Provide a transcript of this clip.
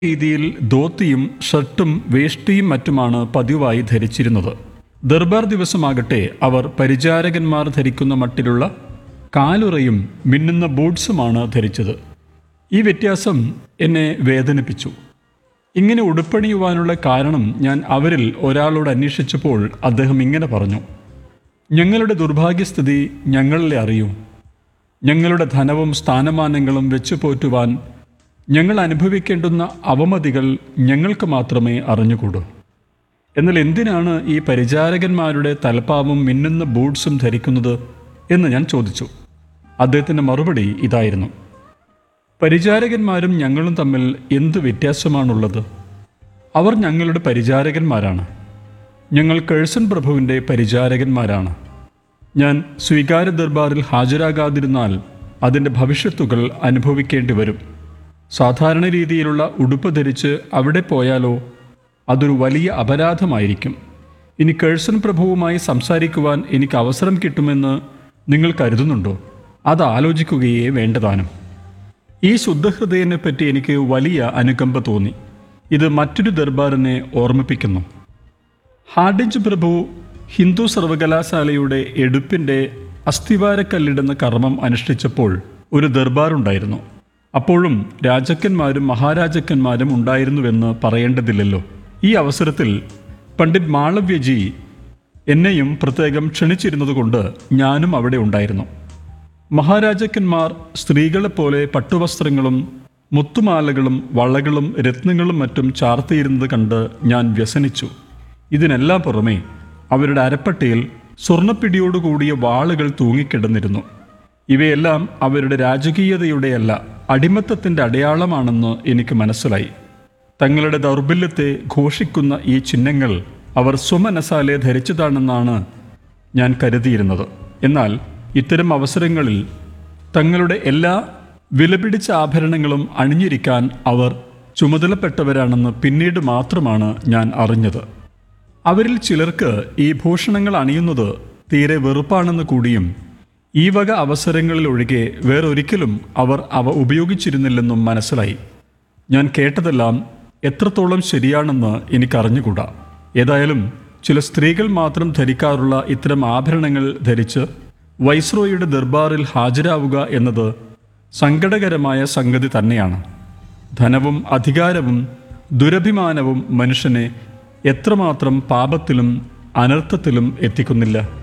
രീതിയിൽ ധോത്തിയും ഷർട്ടും വേഷ്ടിയും മറ്റുമാണ് പതിവായി ധരിച്ചിരുന്നത് ദർബാർ ദിവസമാകട്ടെ അവർ പരിചാരകന്മാർ ധരിക്കുന്ന മട്ടിലുള്ള കാലുറയും മിന്നുന്ന ബൂട്ട്സുമാണ് ധരിച്ചത് ഈ വ്യത്യാസം എന്നെ വേദനിപ്പിച്ചു ഇങ്ങനെ ഉടുപ്പണിയുവാനുള്ള കാരണം ഞാൻ അവരിൽ ഒരാളോട് അന്വേഷിച്ചപ്പോൾ അദ്ദേഹം ഇങ്ങനെ പറഞ്ഞു ഞങ്ങളുടെ ദുർഭാഗ്യസ്ഥിതി ഞങ്ങളെ അറിയൂ ഞങ്ങളുടെ ധനവും സ്ഥാനമാനങ്ങളും വെച്ചു പോറ്റുവാൻ ഞങ്ങൾ അനുഭവിക്കേണ്ടുന്ന അവമതികൾ ഞങ്ങൾക്ക് മാത്രമേ അറിഞ്ഞുകൂടൂ എന്നാൽ എന്തിനാണ് ഈ പരിചാരകന്മാരുടെ തലപ്പാവും മിന്നുന്ന ബൂട്ട്സും ധരിക്കുന്നത് എന്ന് ഞാൻ ചോദിച്ചു അദ്ദേഹത്തിൻ്റെ മറുപടി ഇതായിരുന്നു പരിചാരകന്മാരും ഞങ്ങളും തമ്മിൽ എന്ത് വ്യത്യാസമാണുള്ളത് അവർ ഞങ്ങളുടെ പരിചാരകന്മാരാണ് ഞങ്ങൾ കേഴ്സൺ പ്രഭുവിൻ്റെ പരിചാരകന്മാരാണ് ഞാൻ സ്വീകാര ദർബാറിൽ ഹാജരാകാതിരുന്നാൽ അതിൻ്റെ ഭവിഷ്യത്തുകൾ അനുഭവിക്കേണ്ടി വരും സാധാരണ രീതിയിലുള്ള ഉടുപ്പ് ധരിച്ച് അവിടെ പോയാലോ അതൊരു വലിയ അപരാധമായിരിക്കും ഇനി കേഴ്സൺ പ്രഭുവുമായി സംസാരിക്കുവാൻ എനിക്ക് അവസരം കിട്ടുമെന്ന് നിങ്ങൾ കരുതുന്നുണ്ടോ അത് ആലോചിക്കുകയേ വേണ്ടതാനും ഈ ശുദ്ധഹൃദയനെ പറ്റി എനിക്ക് വലിയ അനുകമ്പ തോന്നി ഇത് മറ്റൊരു ദർബാറിനെ ഓർമ്മിപ്പിക്കുന്നു ഹാർഡിഞ്ച് പ്രഭു ഹിന്ദു സർവകലാശാലയുടെ എടുപ്പിൻ്റെ അസ്ഥിവാരക്കല്ലിടുന്ന കർമ്മം അനുഷ്ഠിച്ചപ്പോൾ ഒരു ദർബാറുണ്ടായിരുന്നു അപ്പോഴും രാജാക്കന്മാരും മഹാരാജാക്കന്മാരും ഉണ്ടായിരുന്നുവെന്ന് പറയേണ്ടതില്ലല്ലോ ഈ അവസരത്തിൽ പണ്ഡിറ്റ് മാളവ്യജി എന്നെയും പ്രത്യേകം ക്ഷണിച്ചിരുന്നതുകൊണ്ട് ഞാനും അവിടെ ഉണ്ടായിരുന്നു മഹാരാജാക്കന്മാർ സ്ത്രീകളെപ്പോലെ പട്ടുവസ്ത്രങ്ങളും മുത്തുമാലകളും വളകളും രത്നങ്ങളും മറ്റും ചാർത്തിയിരുന്നത് കണ്ട് ഞാൻ വ്യസനിച്ചു ഇതിനെല്ലാം പുറമെ അവരുടെ അരപ്പട്ടയിൽ സ്വർണ്ണപ്പിടിയോടുകൂടിയ വാളുകൾ തൂങ്ങിക്കിടന്നിരുന്നു ഇവയെല്ലാം അവരുടെ രാജകീയതയുടെയല്ല അടിമത്തത്തിൻ്റെ അടയാളമാണെന്ന് എനിക്ക് മനസ്സിലായി തങ്ങളുടെ ദൗർബല്യത്തെ ഘോഷിക്കുന്ന ഈ ചിഹ്നങ്ങൾ അവർ സ്വമനസാലെ ധരിച്ചതാണെന്നാണ് ഞാൻ കരുതിയിരുന്നത് എന്നാൽ ഇത്തരം അവസരങ്ങളിൽ തങ്ങളുടെ എല്ലാ വിലപിടിച്ച ആഭരണങ്ങളും അണിഞ്ഞിരിക്കാൻ അവർ ചുമതലപ്പെട്ടവരാണെന്ന് പിന്നീട് മാത്രമാണ് ഞാൻ അറിഞ്ഞത് അവരിൽ ചിലർക്ക് ഈ ഭൂഷണങ്ങൾ അണിയുന്നത് തീരെ വെറുപ്പാണെന്ന് കൂടിയും ഈ വക അവസരങ്ങളിലൊഴികെ വേറൊരിക്കലും അവർ അവ ഉപയോഗിച്ചിരുന്നില്ലെന്നും മനസ്സിലായി ഞാൻ കേട്ടതെല്ലാം എത്രത്തോളം ശരിയാണെന്ന് എനിക്കറിഞ്ഞുകൂടാ ഏതായാലും ചില സ്ത്രീകൾ മാത്രം ധരിക്കാറുള്ള ഇത്തരം ആഭരണങ്ങൾ ധരിച്ച് വൈസ്രോയുടെ ദർബാറിൽ ഹാജരാവുക എന്നത് സങ്കടകരമായ സംഗതി തന്നെയാണ് ധനവും അധികാരവും ദുരഭിമാനവും മനുഷ്യനെ എത്രമാത്രം പാപത്തിലും അനർത്ഥത്തിലും എത്തിക്കുന്നില്ല